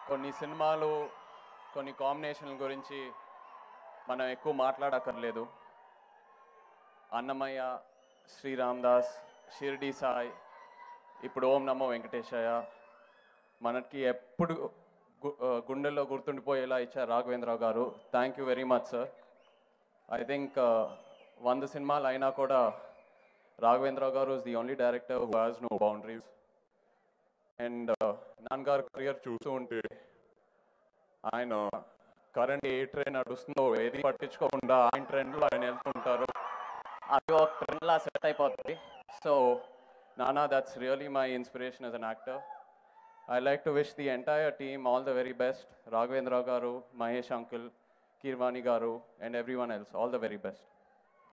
కొన్ని సినిమాలు కొన్ని కాంబినేషన్ల గురించి మనం ఎక్కువ మాట్లాడక్కర్లేదు అన్నమయ్య శ్రీరామ్ దాస్ షిర్డి సాయి ఇప్పుడు ఓం నమో వెంకటేశయ్య మనకి ఎప్పుడు గు- ఆ, గుండెల్లో గుర్తుండిపోయేలా ఇచ్చారు రాఘవేంద్రరావు గారు thank you very much sir I think వంద సినిమాలు అయినా కూడా రాఘవేంద్రరావు గారు is the only director who has no boundaries and నాన్నగారు కెరియర్ చూస్తూ ఉంటే ఆయన కరెంట్ ఏ ట్రైన్ నడుస్తుందో ఏది పట్టించుకోకుండా ఆయన ట్రెండ్లో ఆయన వెళ్తుంటారు అది ఒక ట్రెండ్లా సెట్ అయిపోతుంది సో నానా that's really my inspiration as an actor I like to wish the entire team all the very best Raghavendra గారు మహేష్ అంకుల్ కీర్వాణి గారు and everyone else all the very best